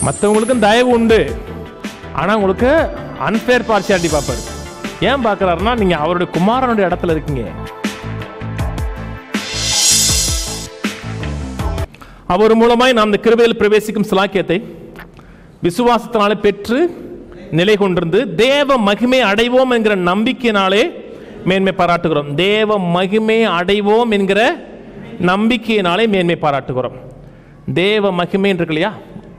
மற்றவங்களுக்கும் தயவு உண்டு ஆனால் உங்களுக்கு அன்ஃபேர் பார்சியாலிட்டி பார்ப்பாரு ஏன் பார்க்குறாருன்னா நீங்கள் அவருடைய குமாரனுடைய இடத்துல இருக்கீங்க அவர் மூலமாய் நாம் இந்த கிருபையில் பிரவேசிக்கும் சிலாக்கியத்தை விசுவாசத்தினாலே பெற்று நிலை கொண்டிருந்து தேவ மகிமை அடைவோம் என்கிற நம்பிக்கையினாலே மேன்மை பாராட்டுகிறோம் தேவ மகிமை அடைவோம் என்கிற நம்பிக்கையினாலே மேன்மை பாராட்டுகிறோம் தேவ மகிமை இருக்கு இல்லையா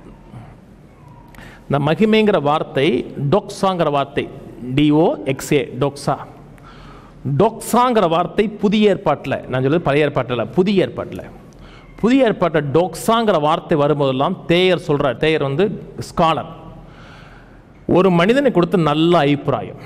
இந்த மகிமைங்கிற வார்த்தை டொக்ஸாங்கிற வார்த்தை டிஓ எக்ஸ்ஏ டொக்ஸா டொக்ஸாங்கிற வார்த்தை புதிய ஏற்பாட்டில் நான் சொல்றது பழைய ஏற்பாட்டில் புதிய ஏற்பாட்டில் புதிய ஏற்பாட்டில் டொக்ஸாங்கிற வார்த்தை வரும்போதெல்லாம் தேயர் சொல்கிறார் தேயர் வந்து ஸ்காலர் ஒரு மனிதனை கொடுத்த நல்ல அபிப்பிராயம்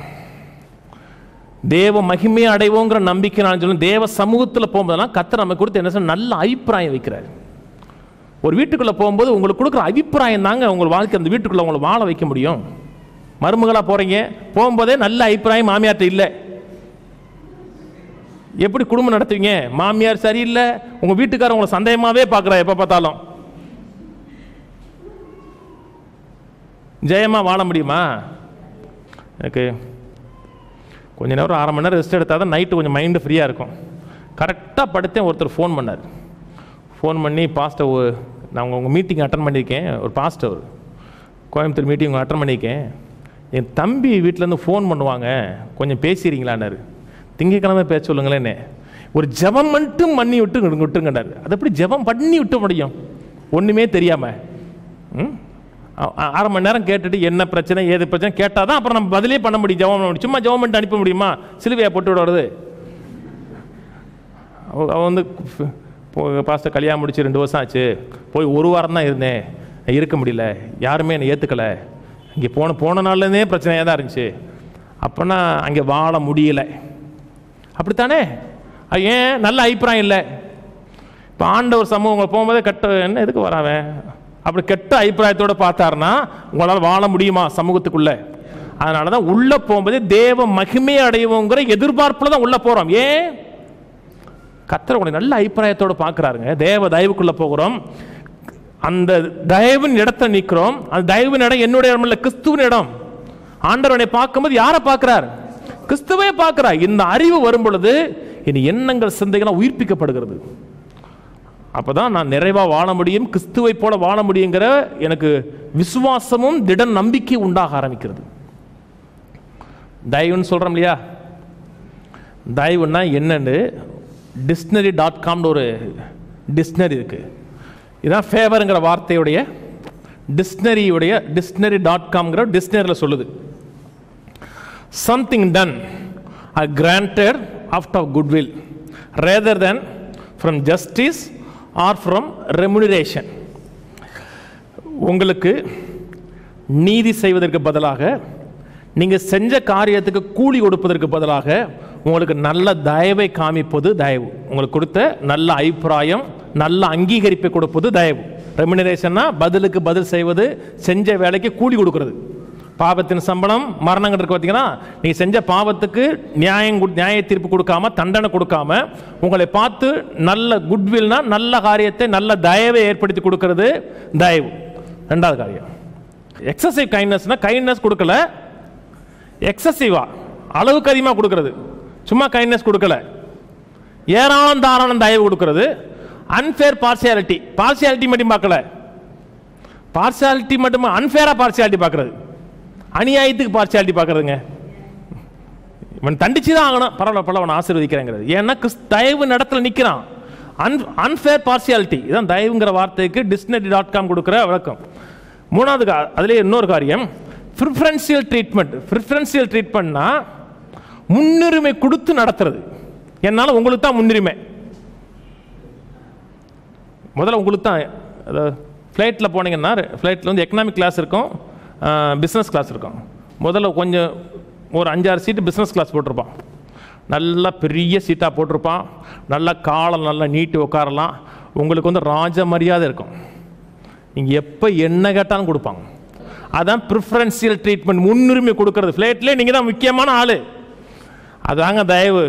தேவ மகிமை அடைவோங்கிற நம்பிக்கை நான் சொல்லுவேன் தேவ சமூகத்தில் போகும்போதெல்லாம் கத்தர் நமக்கு கொடுத்து என்ன சொல்ல நல்ல அபிப்பிராயம் வைக்கிறார் ஒரு வீட்டுக்குள்ளே போகும்போது உங்களுக்கு கொடுக்குற அபிப்பிராயம் தாங்க உங்கள் வாழ்க்கை அந்த வீட்டுக்குள்ளே உங்களை வாழ வைக்க முடியும் மருமகளாக போகிறீங்க போகும்போதே நல்ல அபிப்பிராயம் மாமியார்ட்ட இல்லை எப்படி குடும்பம் நடத்துவீங்க மாமியார் சரியில்லை உங்கள் வீட்டுக்காரர் உங்களை சந்தேகமாகவே பார்க்குறா எப்போ பார்த்தாலும் ஜெயமா வாழ முடியுமா எனக்கு கொஞ்ச நேரம் அரை மணி நேரம் ரெஸ்ட் எடுத்தால் தான் நைட்டு கொஞ்சம் மைண்டு ஃப்ரீயாக இருக்கும் கரெக்டாக படுத்தேன் ஒருத்தர் ஃபோன் பண்ணார் ஃபோன் பண்ணி பாஸ்டர் நான் உங்கள் மீட்டிங் அட்டன் பண்ணியிருக்கேன் ஒரு பாஸ்டர் கோயம்புத்தூர் மீட்டிங் அட்டன் பண்ணியிருக்கேன் என் தம்பி வீட்டிலேருந்து ஃபோன் பண்ணுவாங்க கொஞ்சம் பேசிடுறீங்களான்னாரு திங்கக்கிழமை பேச சொல்லுங்களேன்னு ஒரு ஜெபம் மட்டும் பண்ணி விட்டு விட்டுருங்கண்டாரு அது எப்படி ஜெபம் பண்ணி விட்ட முடியும் ஒன்றுமே தெரியாமல் ம் அ- அ- அரை மணி நேரம் கேட்டுட்டு என்ன பிரச்சனை ஏது பிரச்சனை கேட்டால் தான் அப்புறம் நம்ம பதிலே பண்ண முடியும் ஜெபம் பண்ண முடியும் சும்மா ஜெபம் பண்ணிட்டு அனுப்ப முடியுமா சிலுவையை போட்டு விடுறது அவ அவ வந்து பாஸ்டர் கல்யாணம் முடிச்சு ரெண்டு வருஷம் ஆச்சு போய் ஒரு வாரம் தான் இருந்தேன் இருக்க முடியல யாருமே என்னை ஏற்றுக்கல இங்கே போன போன நாள்லேருந்தே பிரச்சனையாக தான் இருந்துச்சு அப்போனா அங்கே வாழ முடியல அப்படித்தானே அது ஏன் நல்ல அபிப்பிராயம் இல்லை இப்போ ஆண்டவர் சமூகம் உங்களை போகும்போதே கெட்ட என்ன எதுக்கு வராவன் அப்படி கெட்ட அபிப்பிராயத்தோட பார்த்தாருன்னா உங்களால் வாழ முடியுமா சமூகத்துக்குள்ள அதனால தான் உள்ளே போகும்போதே தேவ மகிமை அடைவோங்கிற எதிர்பார்ப்பில் தான் உள்ளே போகிறோம் ஏன் கத்தர் உங்களை நல்ல அபிப்பிராயத்தோட பார்க்குறாருங்க தேவ தயவுக்குள்ளே போகிறோம் அந்த தயவின் இடத்தை நிற்கிறோம் அந்த தயவின் இடம் என்னுடைய இடம் இல்லை கிறிஸ்துவின் இடம் ஆண்டவனை பார்க்கும்போது யாரை பார்க்கிறார் கிறிஸ்துவே பார்க்கிறார் இந்த அறிவு வரும் பொழுது இனி எண்ணங்கள் சிந்தைகளாம் உயிர்ப்பிக்கப்படுகிறது அப்பதான் நான் நிறைவா வாழ முடியும் கிறிஸ்துவை போல வாழ முடியுங்கிற எனக்கு விசுவாசமும் திட நம்பிக்கை உண்டாக ஆரம்பிக்கிறது தயவுன்னு சொல்றோம் இல்லையா தயவுன்னா என்னன்னு டிக்ஷனரி டாட் காம்னு ஒரு டிக்ஷனரி இருக்கு இதான் ஃபேவருங்கிற வார்த்தையுடைய டிக்ஷனரியுடைய டிக்ஷனரி டாட் காம்ங்கிற டிக்ஷனரியில் சொல்லுது something done are granted out of goodwill rather than from justice or from remuneration உங்களுக்கு நீதி செய்வதற்கு பதிலாக நீங்கள் செஞ்ச காரியத்துக்கு கூலி கொடுப்பதற்கு பதிலாக உங்களுக்கு நல்ல தயவை காமிப்பது தயவு உங்களுக்கு கொடுத்த நல்ல அபிப்பிராயம் நல்ல அங்கீகரிப்பை கொடுப்பது தயவு ரெமினரேஷன்னா பதிலுக்கு பதில் செய்வது செஞ்ச வேலைக்கு கூலி கொடுக்கிறது பாவத்தின் சம்பளம் மரணங்கள் இருக்கு பார்த்தீங்கன்னா நீ செஞ்ச பாவத்துக்கு நியாயம் கொடு- நியாய தீர்ப்பு கொடுக்காம தண்டனை கொடுக்காம உங்களை பார்த்து நல்ல குட்வில்னா நல்ல காரியத்தை நல்ல தயவை ஏற்படுத்தி கொடுக்கிறது தயவு ரெண்டாவது காரியம் எக்ஸசிவ் கைண்ட்னஸ்னா கைண்ட்னஸ் கொடுக்கல எக்ஸசிவா அளவுக்கு அதிகமாக கொடுக்கிறது சும்மா கைண்ட்னஸ் கொடுக்கல ஏராளம் தாராளம் தயவு கொடுக்கிறது அன்ஃபேர் பார்சியாலிட்டி பார்சியாலிட்டி மட்டும் பார்க்கல பார்சியாலிட்டி மட்டும் அன்ஃபேரா பார்சியாலிட்டி பார்க்கறது அநியாயத்துக்கு பார்சியாலிட்டி பார்க்கறதுங்க இவன் தண்டிச்சு தான் ஆகணும் பரவாயில்ல பரவாயில்ல அவனை ஆசீர்வதிக்கிறேங்கிறது ஏன்னா கிறிஸ் தயவு நடத்துல நிற்கிறான் அன் அன்ஃபேர் பார்சியாலிட்டி இதான் தயவுங்கிற வார்த்தைக்கு டிக்ஷனரி டாட் காம் கொடுக்குற விளக்கம் மூணாவது கா- அதுலேயே இன்னொரு காரியம் ப்ரிஃபரன்சியல் ட்ரீட்மெண்ட் ப்ரிஃபரன்சியல் ட்ரீட்மெண்ட்னா முன்னுரிமை கொடுத்து நடத்துறது என்னால் உங்களுக்கு தான் முன்னுரிமை முதல்ல உங்களுக்கு தான் அதாவது ஃப்ளைட்டில் போனீங்கன்னா ஃப்ளைட்டில் வந்து எக்கனாமிக் கிளாஸ் இருக்கும் பிஸ்னஸ் கிளாஸ் இருக்கும் முதல்ல கொஞ்சம் ஒரு அஞ்சாறு சீட்டு பிஸ்னஸ் கிளாஸ் போட்டிருப்பான் நல்லா பெரிய சீட்டாக போட்டிருப்பான் நல்லா காலம் நல்லா நீட்டி உட்காரலாம் உங்களுக்கு வந்து ராஜ மரியாதை இருக்கும் நீங்கள் எப்போ என்ன கேட்டாலும் கொடுப்பாங்க அதான் ப்ரிஃபரன்சியல் ட்ரீட்மெண்ட் முன்னுரிமை கொடுக்கறது ஃப்ளைட்லேயே நீங்கள் தான் முக்கியமான ஆள் அதாங்க தயவு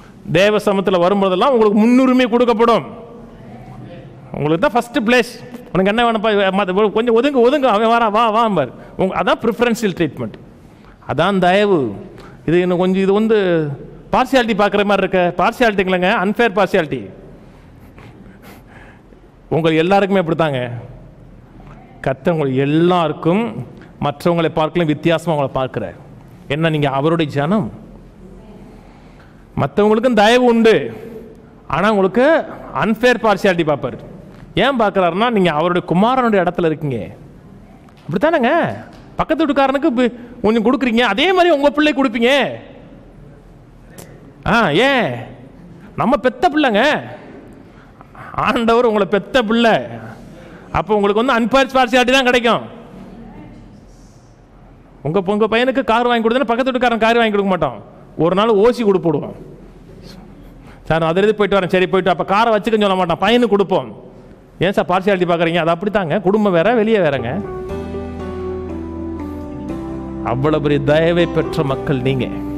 தேவ சமத்தில் வரும்போதெல்லாம் உங்களுக்கு முன்னுரிமை கொடுக்கப்படும் உங்களுக்கு தான் ஃபஸ்ட்டு பிளேஸ் உனக்கு என்ன வேணும்ப்பா மத்த- கொஞ்சம் ஒதுங்க ஒதுங்க அவன் வரான் வா வா பார் உங்க அதான் ப்ரிஃபரன்ஷியல் ட்ரீட்மெண்ட் அதான் தயவு இது இன்னும் கொஞ்சம் இது வந்து பார்சியாலிட்டி பார்க்குற மாதிரி இருக்க பார்சியாலிட்டிங்களங்க அன்ஃபேர் பார்சியாலிட்டி உங்கள் எல்லாருக்குமே அப்படித்தாங்க கர்த்தர் உங்கள் எல்லாருக்கும் மற்றவங்களை பார்க்கலும் வித்தியாசமாக உங்களை பார்க்குறார் என்ன நீங்கள் அவருடைய ஜனம் மற்றவங்களுக்கும் தயவு உண்டு ஆனால் உங்களுக்கு அன்ஃபேர் பார்சியாலிட்டி பார்ப்பார் ஏன் பார்க்குறாருன்னா நீங்கள் அவருடைய குமாரனுடைய இடத்துல இருக்கீங்க அப்படித்தானேங்க பக்கத்து வீட்டுக்காரனுக்கு பி- கொஞ்சம் கொடுக்குறீங்க அதே மாதிரி உங்கள் பிள்ளை கொடுப்பீங்க ஆ ஏன் நம்ம பெத்த பிள்ளைங்க ஆண்டவர் உங்களை பெத்த பிள்ளை அப்போ உங்களுக்கு வந்து அன்பார்ஸ் பார்சியாலிட்டி தான் கிடைக்கும் உங்க உங்க பையனுக்கு கார் வாங்கி கொடுத்தா பக்கத்து வீட்டுக்காரன் கார் வாங்கி கொடுக்க மாட்டோம் ஒரு நாள் ஓசி கொடுப்போடுவோம் சார் நான் அதில் போயிட்டு வரேன் சரி போயிட்டு அப்போ காரை வச்சுக்கன்னு சொல்ல மாட்டான் பையனுக்கு கொடுப்போம் ஏன் சார் பார்சியாலிட்டி பார்க்குறீங்க அது அப்படித்தாங்க குடும்பம் வேற வெளியே வேறங்க அவ்வளவு பெரிய தயவை பெற்ற மக்கள் நீங்க